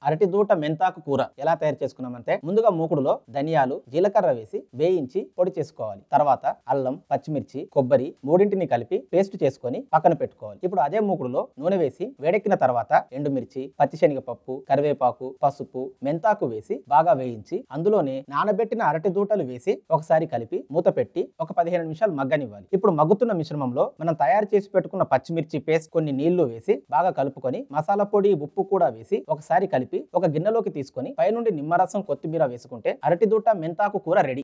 అరటి దూట మెంతాకు కూర ఎలా తయారు చేసుకున్నామంటే ముందుగా మూకుడులో ధనియాలు జీలకర్ర వేసి వేయించి పొడి చేసుకోవాలి తర్వాత అల్లం పచ్చిమిర్చి కొబ్బరి మూడింటిని కలిపి పేస్ట్ చేసుకొని పక్కన పెట్టుకోవాలి ఇప్పుడు అదే మూకుడులో నూనె వేసి వేడెక్కిన తర్వాత ఎండుమిర్చి పచ్చిశనగపప్పు కరివేపాకు పసుపు మెంతాకు వేసి బాగా వేయించి అందులోనే నానబెట్టిన అరటి దూటలు వేసి ఒకసారి కలిపి మూత పెట్టి ఒక పదిహేను నిమిషాలు మగ్గనివ్వాలి ఇప్పుడు మగ్గుతున్న మిశ్రమంలో మనం తయారు చేసి పెట్టుకున్న పచ్చిమిర్చి పేస్ట్ కొన్ని నీళ్లు వేసి బాగా కలుపుకొని మసాలా పొడి ఉప్పు కూడా వేసి ఒకసారి కలిపి ఒక గిన్నెలోకి తీసుకొని పైనుండి నిమ్మరసం కొత్తిమీర వేసుకుంటే అరటి దూట మెంతాకు కూర రెడీ